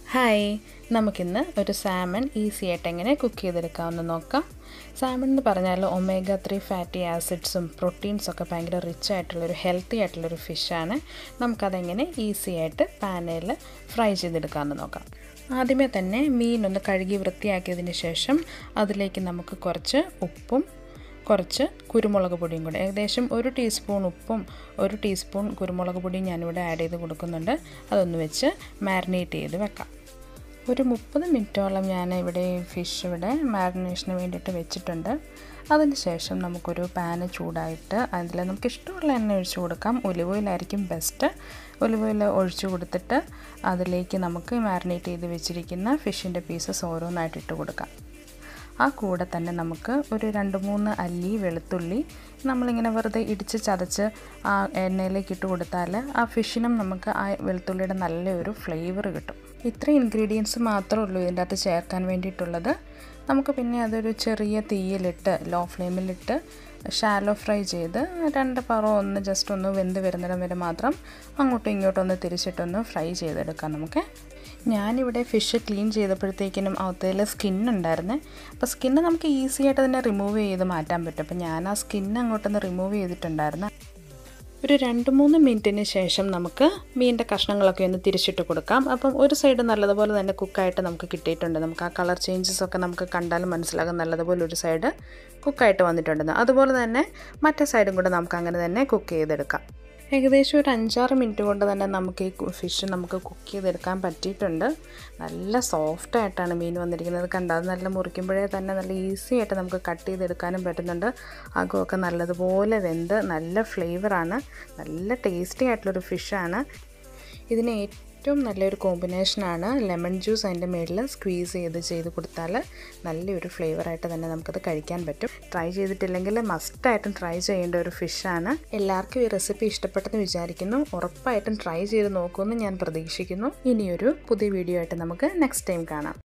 hi നമുക്കിന്ന് ഒരു salmon easy ആയിട്ട് എങ്ങനെ കുക്ക് ചെയ്തെടുക്കാമെന്ന് നോക്കാം സാമൺ എന്ന് പറഞ്ഞാൽ ഒമേഗ ത്രീ ഫാറ്റി ആസിഡ്സും പ്രോട്ടീൻസും ഒക്കെ ഭയങ്കര റിച്ച് ആയിട്ടുള്ളൊരു ഹെൽത്തി ആയിട്ടുള്ളൊരു ഫിഷാണ് നമുക്കതെങ്ങനെ ഈസി ആയിട്ട് പാനയിൽ ഫ്രൈ ചെയ്തെടുക്കാമെന്ന് നോക്കാം ആദ്യമേ തന്നെ മീനൊന്ന് കഴുകി വൃത്തിയാക്കിയതിന് ശേഷം അതിലേക്ക് നമുക്ക് കുറച്ച് ഉപ്പും കുറച്ച് കുരുമുളക് പൊടിയും കൂടെ ഏകദേശം ഒരു ടീസ്പൂൺ ഉപ്പും ഒരു ടീസ്പൂൺ കുരുമുളക് പൊടിയും ഞാനിവിടെ ആഡ് ചെയ്ത് കൊടുക്കുന്നുണ്ട് അതൊന്ന് വെച്ച് മാരിനേറ്റ് ചെയ്ത് വെക്കാം ഒരു മുപ്പത് മിനിറ്റോളം ഞാൻ ഇവിടെ ഫിഷ് ഇവിടെ മാരിനേഷന് വേണ്ടിയിട്ട് വെച്ചിട്ടുണ്ട് അതിന് ശേഷം നമുക്കൊരു പാന് ചൂടായിട്ട് അതിൽ നമുക്ക് ഇഷ്ടമുള്ള എണ്ണ ഒഴിച്ചു കൊടുക്കാം ഒലിവ് ഓയിലായിരിക്കും ബെസ്റ്റ് ഒലിവ് ഓയിൽ ഒഴിച്ചു കൊടുത്തിട്ട് അതിലേക്ക് നമുക്ക് മാരിനേറ്റ് ചെയ്ത് വെച്ചിരിക്കുന്ന ഫിഷിൻ്റെ പീസസ് ഓരോന്നായിട്ട് ഇട്ട് കൊടുക്കാം ആ കൂടെ തന്നെ നമുക്ക് ഒരു രണ്ട് മൂന്ന് അല്ലി വെളുത്തുള്ളി നമ്മളിങ്ങനെ വെറുതെ ഇടിച്ച് ചതച്ച് ആ എണ്ണയിലേക്ക് ഇട്ട് കൊടുത്താൽ ആ ഫിഷിനും നമുക്ക് ആ വെളുത്തുള്ളിയുടെ നല്ലൊരു ഫ്ലേവർ കിട്ടും ഇത്രയും ഇൻഗ്രീഡിയൻസ് മാത്രമേ ഉള്ളൂ ഇതിൻ്റെ അകത്ത് ചേർക്കാൻ വേണ്ടിയിട്ടുള്ളത് നമുക്ക് പിന്നെ അതൊരു ചെറിയ തീയിലിട്ട് ലോ ഫ്ലെയിമിലിട്ട് ഷാലോ ഫ്രൈ ചെയ്ത് രണ്ട് പറോ ഒന്ന് ജസ്റ്റ് ഒന്ന് വെന്ത് വരുന്നിടം വരെ മാത്രം അങ്ങോട്ടും ഇങ്ങോട്ടും ഒന്ന് തിരിച്ചിട്ടൊന്ന് ഫ്രൈ ചെയ്തെടുക്കാം നമുക്ക് ഞാനിവിടെ ഫിഷ് ക്ലീൻ ചെയ്തപ്പോഴത്തേക്കിനും അകത്തേൽ സ്കിന്നുണ്ടായിരുന്നേ അപ്പോൾ സ്കിന്ന് നമുക്ക് ഈസി ആയിട്ട് തന്നെ റിമൂവ് ചെയ്ത് മാറ്റാൻ പറ്റും അപ്പോൾ ഞാൻ ആ സ്കിന്ന് അങ്ങോട്ടൊന്ന് റിമൂവ് ചെയ്തിട്ടുണ്ടായിരുന്നു ഒരു രണ്ട് മൂന്ന് മിനിറ്റിന് ശേഷം നമുക്ക് മീനിൻ്റെ കഷ്ണങ്ങളൊക്കെ ഒന്ന് തിരിച്ചിട്ട് കൊടുക്കാം അപ്പം ഒരു സൈഡ് നല്ലതുപോലെ തന്നെ കുക്കായിട്ട് നമുക്ക് കിട്ടിയിട്ടുണ്ട് നമുക്ക് ആ കളർ ചേഞ്ചസ് ഒക്കെ നമുക്ക് കണ്ടാലും മനസ്സിലാകും നല്ലതുപോലെ ഒരു സൈഡ് കുക്കായിട്ട് വന്നിട്ടുണ്ടെന്ന് അതുപോലെ തന്നെ മറ്റേ സൈഡും കൂടെ നമുക്ക് അങ്ങനെ തന്നെ കുക്ക് ചെയ്തെടുക്കാം ഏകദേശം ഒരു അഞ്ചാറ് മിനിറ്റ് കൊണ്ട് തന്നെ നമുക്ക് ഈ ഫിഷ് നമുക്ക് കുക്ക് ചെയ്തെടുക്കാൻ പറ്റിയിട്ടുണ്ട് നല്ല സോഫ്റ്റായിട്ടാണ് മീൻ വന്നിരിക്കുന്നത് കണ്ടാൽ നല്ല മുറിക്കുമ്പോഴേ തന്നെ നല്ല ഈസി ആയിട്ട് നമുക്ക് കട്ട് ചെയ്തെടുക്കാനും പറ്റുന്നുണ്ട് അകമൊക്കെ നല്ലതുപോലെ വെന്ത് നല്ല ഫ്ലേവറാണ് നല്ല ടേസ്റ്റി ആയിട്ടുള്ളൊരു ഫിഷാണ് ഇതിന് ഏറ്റവും നല്ലൊരു കോമ്പിനേഷനാണ് ലെമൺ ജ്യൂസ് അതിൻ്റെ മുകളിൽ സ്ക്വീസ് ചെയ്ത് ചെയ്ത് കൊടുത്താൽ നല്ലൊരു ഫ്ലേവറായിട്ട് തന്നെ നമുക്കത് കഴിക്കാൻ പറ്റും ട്രൈ ചെയ്തിട്ടില്ലെങ്കിൽ മസ്റ്റായിട്ടും ട്രൈ ചെയ്യേണ്ട ഒരു ഫിഷാണ് എല്ലാവർക്കും ഈ റെസിപ്പി ഇഷ്ടപ്പെട്ടെന്ന് വിചാരിക്കുന്നു ഉറപ്പായിട്ടും ട്രൈ ചെയ്ത് നോക്കുമെന്ന് ഞാൻ പ്രതീക്ഷിക്കുന്നു ഇനിയൊരു പുതിയ വീഡിയോ ആയിട്ട് നമുക്ക് നെക്സ്റ്റ് ടൈം കാണാം